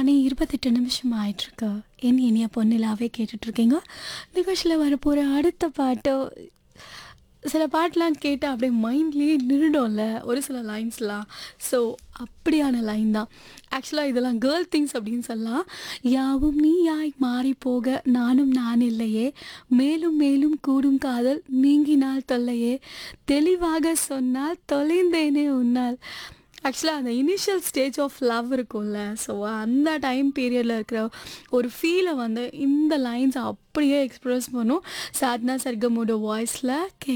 மணி இருபத்தெட்டு நிமிஷம் ஆயிட்டுருக்கு என் இனிய பொன்னிலாவே கேட்டுட்ருக்கீங்க நிகழ்ச்சியில் வரப்போகிற அடுத்த பாட்டு சில பாட்டெலாம் கேட்டு அப்படியே மைண்ட்லேயே நின்றுடும்ல ஒரு சில லைன்ஸ்லாம் ஸோ அப்படியான லைன் தான் ஆக்சுவலாக இதெல்லாம் கேர்ள் திங்ஸ் அப்படின்னு சொல்லலாம் யாவும் நீயாய் மாறி போக நானும் நான் இல்லையே மேலும் மேலும் கூடும் காதல் நீங்கினால் தொல்லையே தெளிவாக சொன்னால் தொலைந்தேனே உன்னால் ஆக்சுவலாக அந்த இனிஷியல் ஸ்டேஜ் ஆஃப் லவ் இருக்கும்ல ஸோ அந்த டைம் பீரியடில் இருக்கிற ஒரு ஃபீலை வந்து இந்த லைன்ஸ் அப்படியே எக்ஸ்ப்ரெஸ் பண்ணும் சாத்னா சர்கமோட வாய்ஸில் கே